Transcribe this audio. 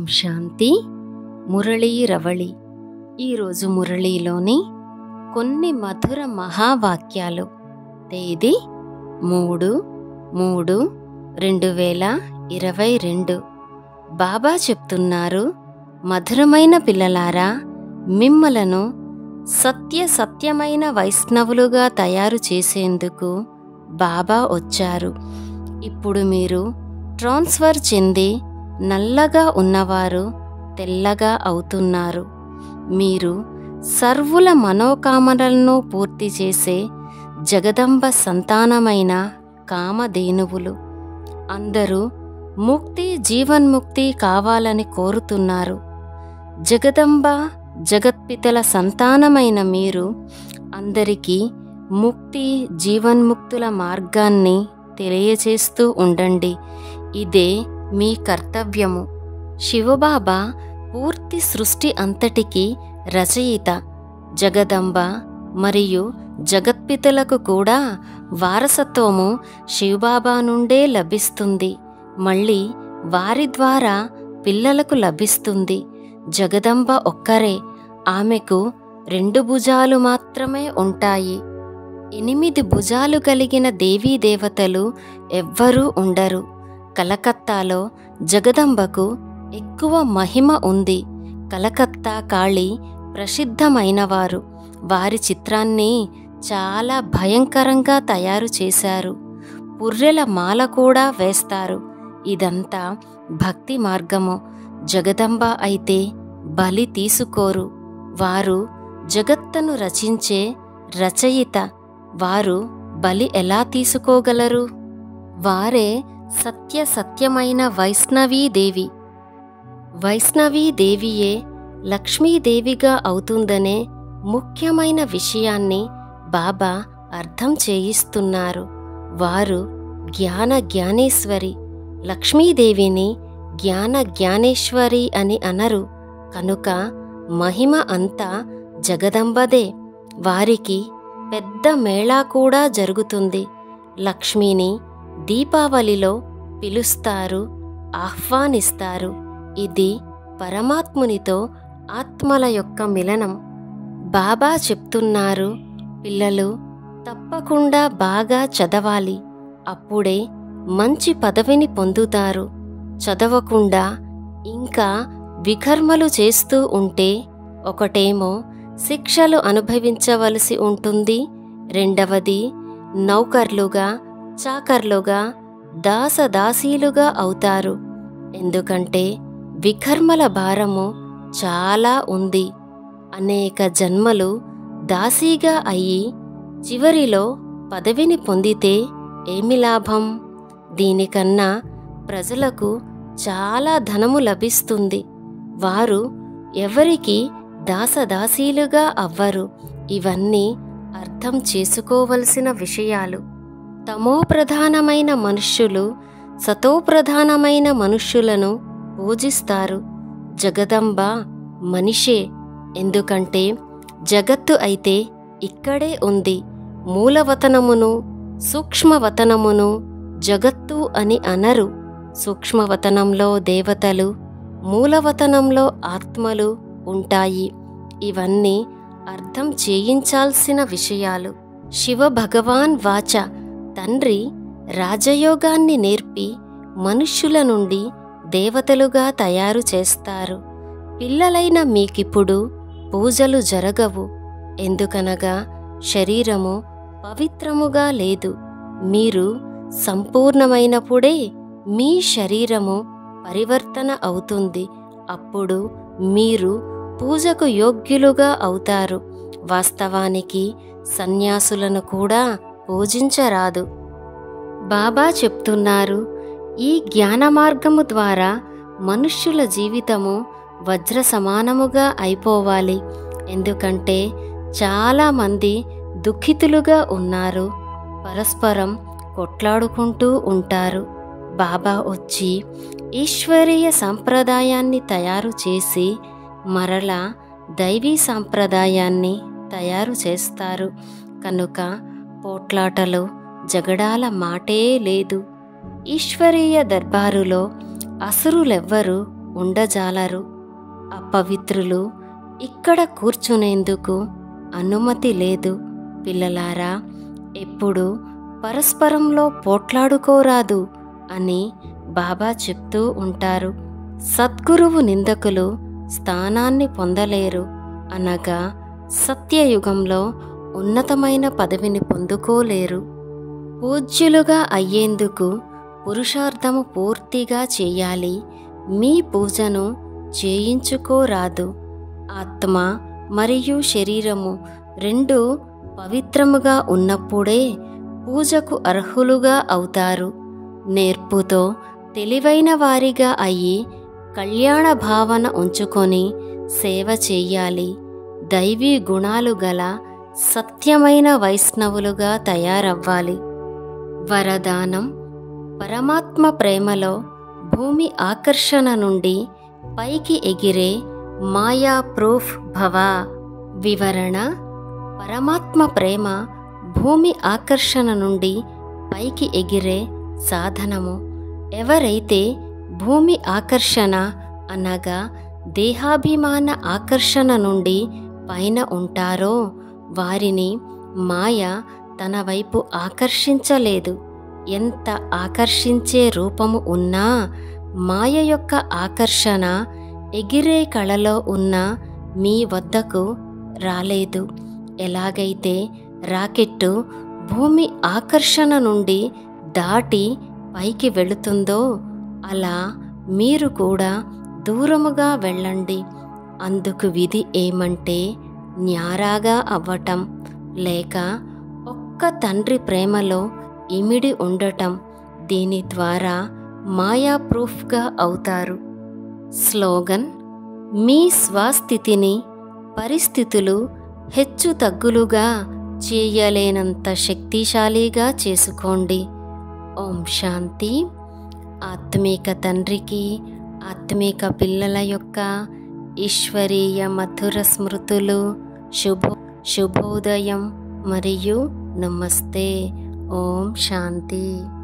శాంతి మురళీ రవళి ఈరోజు మురళీలోని కొన్ని మధుర మహావాక్యాలు తేదీ మూడు మూడు రెండు వేల ఇరవై రెండు బాబా చెప్తున్నారు మధురమైన పిల్లలారా మిమ్మలను సత్య సత్యమైన వైష్ణవులుగా తయారు చేసేందుకు బాబా వచ్చారు ఇప్పుడు మీరు ట్రాన్స్ఫర్ చెంది నల్లగా ఉన్నవారు తెల్లగా అవుతున్నారు మీరు సర్వుల మనోకామనలను పూర్తి చేసే జగదంబ సంతానమైన కామధేనువులు అందరూ ముక్తి జీవన్ముక్తి కావాలని కోరుతున్నారు జగదంబ జగత్పితల సంతానమైన మీరు అందరికీ ముక్తి జీవన్ముక్తుల మార్గాన్ని తెలియచేస్తూ ఉండండి ఇదే మీ కర్తవ్యము శివబాబా పూర్తి సృష్టి అంతటికి రచయిత జగదంబ మరియు జగత్పితలకు కూడా వారసత్వము శివబాబా నుండే లభిస్తుంది మళ్ళీ వారి ద్వారా పిల్లలకు లభిస్తుంది జగదంబ ఒక్కరే ఆమెకు రెండు భుజాలు మాత్రమే ఉంటాయి ఎనిమిది భుజాలు కలిగిన దేవీ దేవతలు ఎవ్వరూ ఉండరు కలకత్తాలో జగదంబకు ఎక్కువ మహిమ ఉంది కలకత్తా కాళీ ప్రసిద్ధమైనవారు వారి చిత్రాన్ని చాలా భయంకరంగా తయారు చేశారు పుర్రెల మాల కూడా వేస్తారు ఇదంతా భక్తి మార్గము జగదంబ అయితే బలి తీసుకోరు వారు జగత్తను రచించే రచయిత వారు బలి ఎలా తీసుకోగలరు వారే సత్య సత్యమైన వైష్ణవీదేవి వైష్ణవీదేవియే లక్ష్మీదేవిగా అవుతుందనే ముఖ్యమైన విషయాన్ని బాబా అర్థం చేయిస్తున్నారు వారు జ్ఞాన జ్ఞానేశ్వరి లక్ష్మీదేవిని జ్ఞాన జ్ఞానేశ్వరి అని అనరు కనుక మహిమ అంతా జగదంబదే వారికి పెద్ద మేళా కూడా జరుగుతుంది లక్ష్మిని దీపావళిలో పిలుస్తారు ఆహ్వానిస్తారు ఇది పరమాత్మునితో ఆత్మల యొక్క మిలనం బాబా చెప్తున్నారు పిల్లలు తప్పకుండా బాగా చదవాలి అప్పుడే మంచి పదవిని పొందుతారు చదవకుండా ఇంకా వికర్మలు చేస్తూ ఉంటే ఒకటేమో శిక్షలు అనుభవించవలసి ఉంటుంది రెండవది నౌకర్లుగా చాకర్లుగా దాసదాసీలుగా అవుతారు ఎందుకంటే వికర్మల భారము చాలా ఉంది అనేక జన్మలు దాసీగా అయి చివరిలో పదవిని పొందితే ఏమి లాభం దీనికన్నా ప్రజలకు చాలా ధనము లభిస్తుంది వారు ఎవరికి దాసదాసీలుగా అవ్వరు ఇవన్నీ అర్థం చేసుకోవలసిన విషయాలు తమోప్రధానమైన మనుష్యులు సతోప్రధానమైన మనుష్యులను పూజిస్తారు జగదంబ మనిషే ఎందుకంటే జగత్తు అయితే ఇక్కడే ఉంది మూలవతనమును సూక్ష్మవతనమును జగత్తు అని అనరు సూక్ష్మవతనంలో దేవతలు మూలవతనంలో ఆత్మలు ఉంటాయి ఇవన్నీ అర్థం చేయించాల్సిన విషయాలు శివ భగవాన్ వాచ తండ్రి రాజయోగాన్ని నేర్పి మనుష్యుల నుండి దేవతలుగా తయారు చేస్తారు పిల్లలైన మీకిప్పుడు పూజలు జరగవు ఎందుకనగా శరీరము పవిత్రముగా లేదు మీరు సంపూర్ణమైనప్పుడే మీ శరీరము పరివర్తన అవుతుంది అప్పుడు మీరు పూజకు యోగ్యులుగా అవుతారు వాస్తవానికి సన్యాసులను కూడా పూజించరాదు బాబా చెప్తున్నారు ఈ జ్ఞాన మార్గము ద్వారా మనుష్యుల జీవితము వజ్ర సమానముగా అయిపోవాలి ఎందుకంటే చాలామంది దుఃఖితులుగా ఉన్నారు పరస్పరం కొట్లాడుకుంటూ ఉంటారు బాబా వచ్చి ఈశ్వరీయ సంప్రదాయాన్ని తయారు చేసి మరలా దైవీ సాంప్రదాయాన్ని తయారు చేస్తారు కనుక పోట్లాటలు జగడాల మాటే లేదు ఈశ్వరీయ దర్బారులో అసురులెవ్వరూ ఉండజాలరు అపవిత్రులు ఇక్కడ కూర్చునేందుకు అనుమతి లేదు పిల్లలారా ఎప్పుడు పరస్పరంలో పోట్లాడుకోరాదు అని బాబా చెప్తూ ఉంటారు సద్గురువు నిందకులు స్థానాన్ని పొందలేరు అనగా సత్యయుగంలో ఉన్నతమైన పదవిని పొందుకోలేరు పూజ్యులుగా అయ్యేందుకు పురుషార్థము పూర్తిగా చేయాలి మీ పూజను చేయించుకోరాదు ఆత్మ మరియు శరీరము రెండు పవిత్రముగా ఉన్నప్పుడే పూజకు అర్హులుగా అవుతారు నేర్పుతో తెలివైన వారిగా అయ్యి కళ్యాణ భావన ఉంచుకొని సేవ చెయ్యాలి దైవీ గుణాలు గల సత్యమైన వైష్ణవులుగా తయారవ్వాలి వరదానం పరమాత్మ ప్రేమలో భూమి ఆకర్షణ నుండి పైకి ఎగిరే మాయా ప్రూఫ్ భవ వివరణ పరమాత్మ ప్రేమ భూమి ఆకర్షణ నుండి పైకి ఎగిరే సాధనము ఎవరైతే భూమి ఆకర్షణ అనగా దేహాభిమాన ఆకర్షణ నుండి పైన ఉంటారో వారిని మాయ తన వైపు ఆకర్షించలేదు ఎంత ఆకర్షించే రూపము ఉన్నా మాయ యొక్క ఆకర్షణ ఎగిరే కళలో ఉన్న మీ వద్దకు రాలేదు ఎలాగైతే రాకెట్టు భూమి ఆకర్షణ నుండి దాటి పైకి వెళుతుందో అలా మీరు కూడా దూరముగా వెళ్ళండి అందుకు విధి ఏమంటే న్యారాగా అవ్వటం లేక ఒక్క తండ్రి ప్రేమలో ఇమిడి ఉండటం దీని ద్వారా మాయా ప్రూఫ్గా అవుతారు స్లోగన్ మీ స్వస్థితిని పరిస్థితులు హెచ్చు తగ్గులుగా చేయలేనంత శక్తిశాలిగా చేసుకోండి ఓం శాంతి ఆత్మీక తండ్రికి ఆత్మీక పిల్లల యొక్క ఈశ్వరీయ మధుర స్మృతులు శుభో శుభోదయం మరియు నమస్తే ఓం శాంతి